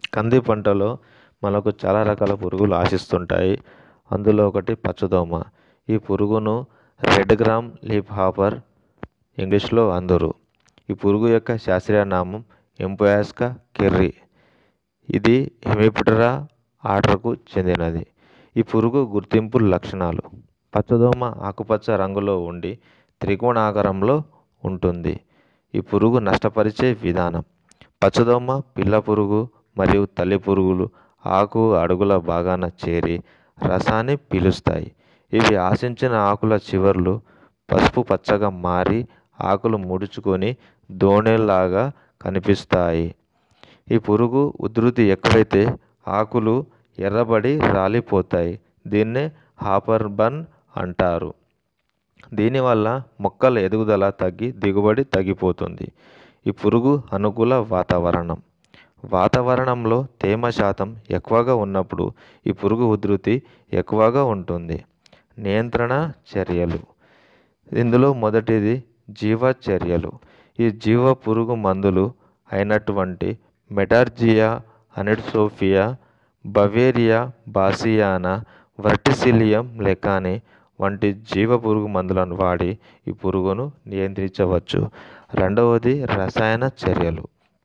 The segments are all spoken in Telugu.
కంది పంటలో మనకు చాలా రకాల పురుగులు ఆశిస్తుంటాయి అందులో ఒకటి పచ్చదోమ ఈ పురుగును రెడ్ గ్రామ్ లీఫ్ హాపర్ ఇంగ్లీష్లో అందరు ఈ పురుగు యొక్క శాస్త్రీయ నామం ఎంపోయాస్కా కెర్రీ ఇది హెమిప్టెరా ఆర్డర్కు చెందినది ఈ పురుగు గుర్తింపు లక్షణాలు పచ్చదోమ ఆకుపచ్చ రంగులో ఉండి త్రికోణాకారంలో ఉంటుంది ఈ పురుగు నష్టపరిచే విధానం పచ్చదోమ పిల్ల పురుగు మరియు తల్లి పురుగులు ఆకు అడుగుల భాగాన చేరి రసాన్ని పీలుస్తాయి ఇవి ఆశించిన ఆకుల చివర్లు పసుపు పచ్చగా మారి ఆకులు ముడుచుకొని దోణెల్లాగా కనిపిస్తాయి ఈ పురుగు ఉధృతి ఎక్కువైతే ఆకులు ఎర్రబడి రాలిపోతాయి దీన్నే హాపర్ బర్న్ అంటారు దీనివల్ల మొక్కల ఎదుగుదల తగ్గి దిగుబడి తగ్గిపోతుంది ఈ పురుగు అనుకూల వాతావరణం వాతావరణంలో తేమ శాతం ఎక్కువగా ఉన్నప్పుడు ఈ పురుగు ఉధృతి ఎక్కువగా ఉంటుంది నియంత్రణ చర్యలు ఇందులో మొదటిది జీవ చర్యలు ఈ జీవ పురుగు మందులు అయినటువంటి మెటార్జియా అనిడ్సోఫియా బవేరియా బాసియానా వర్టిసిలియం లెకాని వంటి జీవ పురుగు మందులను వాడి ఈ పురుగును నియంత్రించవచ్చు రెండవది రసాయన చర్యలు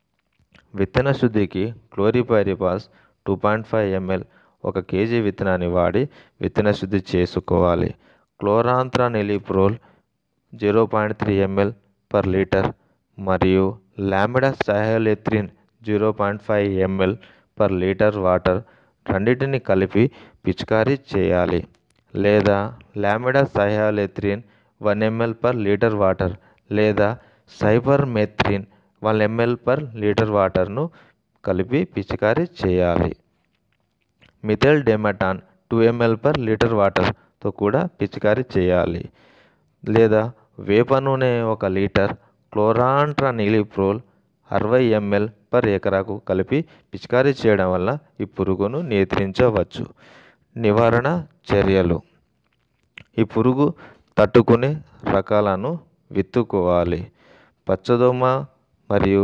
విత్తన శుద్ధికి chlorpyriphos two point five ML ఒక కేజీ విత్తనాన్ని వాడి విత్తన శుద్ధి చేసుకోవాలి chlorantraniliprole zero point three ML per litre మరియు lambda cyhalothrin zero point five ML per litre water రెండింటిని కలిపి పిచికారీ చేయాలి లేదా lambda cyhalothrin one ML per litre water లేదా cypermethrin one ML per litre వాటర్ను కలిపి పిచికారీ చేయాలి methyl demeton two ML per litre వాటర్తో కూడా పిచికారీ చేయాలి లేదా వేప నూనె ఒక లీటర్ క్లోరాంట్రానిలిప్రోల్ అరవై ఎంఎల్ పర్ ఎకరాకు కలిపి పిచికారీ చేయడం వల్ల ఈ పురుగును నియంత్రించవచ్చు నివారణ చర్యలు ఈ పురుగు తట్టుకునే రకాలను విత్తుకోవాలి పచ్చదోమ మరియు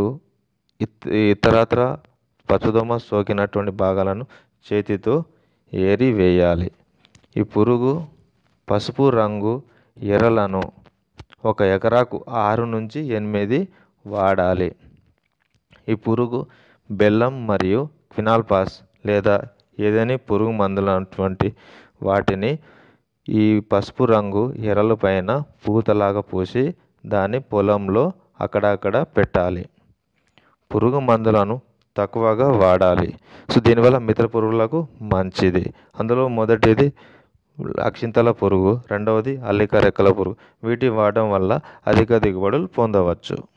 ఇతరత్ర పచ్చదోమ సోకినటువంటి భాగాలను చేతితో ఏరి వేయాలి ఈ పురుగు పసుపు రంగు ఎరలను ఒక ఎకరాకు ఆరు నుంచి ఎనిమిది వాడాలి ఈ పురుగు బెల్లం మరియు క్వినాల్పాస్ లేదా ఏదేని పురుగు మందులటువంటి వాటిని ఈ పసుపు రంగు ఎరల పైన పూతలాగా పూసి దాన్ని పొలంలో అక్కడక్కడ పెట్టాలి పురుగు మందులను తక్కువగా వాడాలి సో దీనివల్ల మిత్ర పురుగులకు మంచిది అందులో మొదటిది అక్షింతల పురుగు రెండవది అల్లిక రెక్కల పురుగు వీటి వాడడం వల్ల అధిక దిగుబడులు పొందవచ్చు